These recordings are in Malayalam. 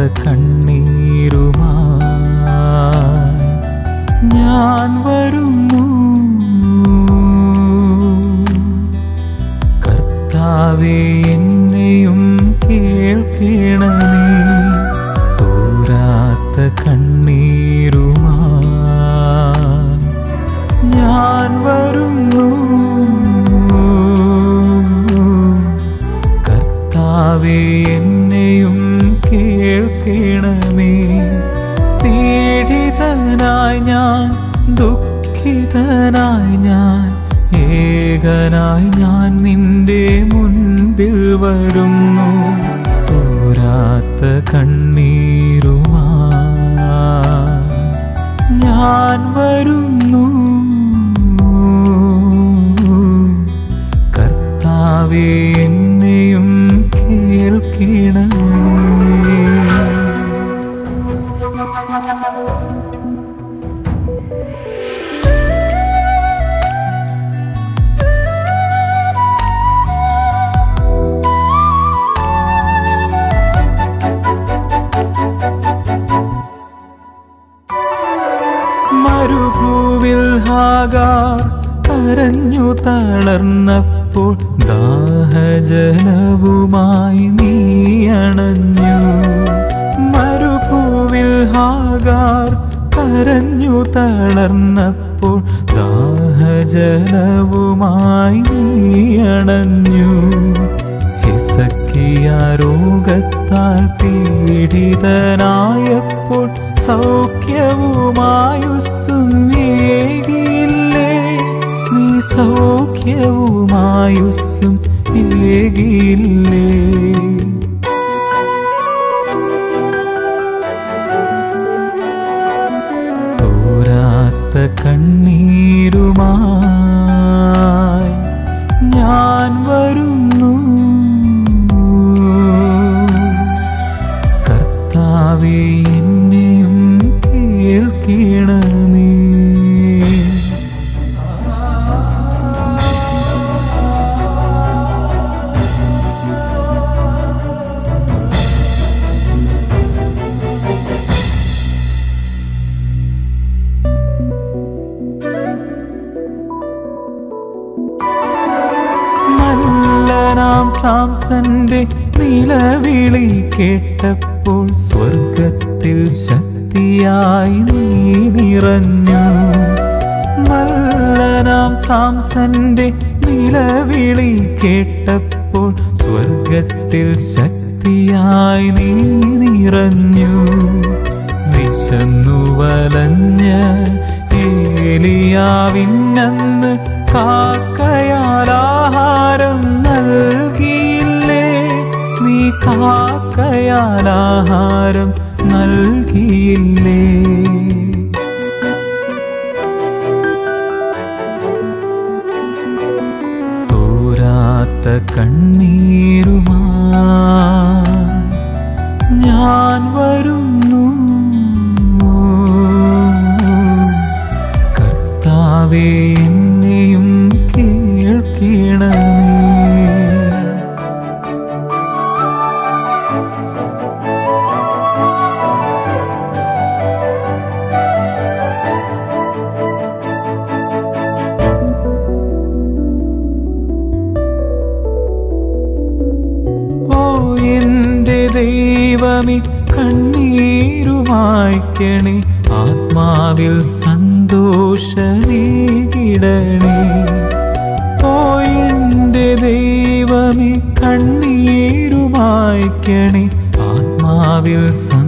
കണ്ണീരുമാ ഞാൻ വരുന്നു കർത്താവെ എന്നെയും കേൾക്കണമേ തോരാത്ത കണ്ണീരുമാ ഞാൻ വരുന്നു കർത്താവെ എന്നെയും കേൾക്കണമേ പീഡിതനായി ഞാൻ ദുഃഖിതനായി ഞാൻ ഏകനായി ഞാൻ നിന്റെ മുൻപിൽ വരുന്നു തോരാത്ത കണ്ണീരുമാ ഞാൻ വരുന്നു കർത്താവെ എന്നെയും കേൾക്കണമേ മരുഭൂവിൽ ഹാഗാർ കരഞ്ഞു തളർന്നപ്പോൾ ദാഹജലവുമായി നീ അണഞ്ഞു മരുഭൂവിൽ ഹാഗാർ കരഞ്ഞു തളർന്നപ്പോൾ ദാഹജലവുമായി നീ അണഞ്ഞു ഹിസക്കിയ രോഗത്താൽ പീഡിതനായപ്പോൾ സൗഖ്യവുമായുസ്സും ഏകിയില്ലേ നീ സൗഖ്യവുമായുസ്സും ഏകിയില്ലേ തോരാത്ത കണ്ണീരുമായി ഞാൻ വരുന്നു കർത്താവെ എന്നെയും കേൾക്കണമേ നല്ലനാം സാംസന്റെ നിലവിളി കേട്ടപ്പോൾ സ്വർഗത്തിൽ ശക്തിയായി നീ നിറഞ്ഞു നല്ലനാം സാംസന്റെ നിലവിളി കേട്ടപ്പോൾ സ്വർഗത്തിൽ ശക്തിയായി നീ നിറഞ്ഞു വിശന്നു വലഞ്ഞ് ഏലിയാവിന്നന്ന് കാക്കയാലാഹാരം നൽകിയില്ലേ നീ കാക്കയാലാഹാരം നൽകിയില്ലേ തോരാത്ത കണ്ണീരുമാ ഞാൻ വരുന്നു കർത്താവെ എന്നെയും കേൾക്കണമേ ഓ എന്റെ ദൈവമേ കണ്ണീരുമായ്ക്കണേ ആത്മാവിൽ സന്തോഷമേകിടണേ ഓ എന്റെ ദൈവമേ കണ്ണീരുമായ്ക്കണേ ആത്മാവിൽ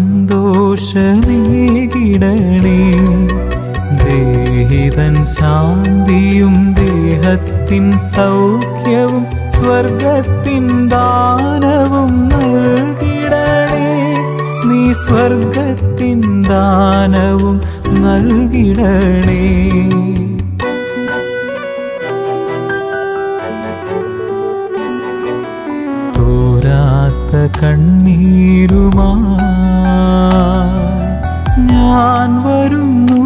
സന്തോഷമേകിടണേ ദേഹിതൻ ശാന്തിയും ദേഹത്തിൻ സൗഖ്യവും സ്വർഗത്തിൻ ദാനവും നൽകിടണേ നീ സ്വർഗത്തിൻ ദാനവും നൽകിടണേ തോരാത്ത കണ്ണീരുമാ ഞാൻ വരുന്നു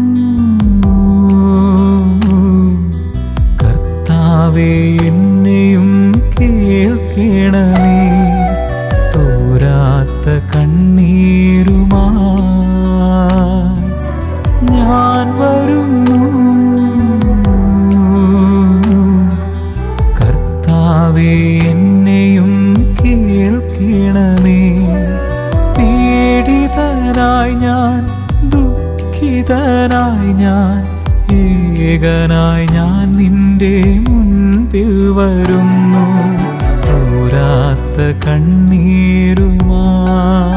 കർത്താവെ എന്നെയും കേൾക്കണമേ തോരാത്ത കണ്ണീർ യാചനയുമായി ഞാൻ നിന്റെ മുൻപിൽ വരുന്നു തോരാത്ത കണ്ണീരുമായി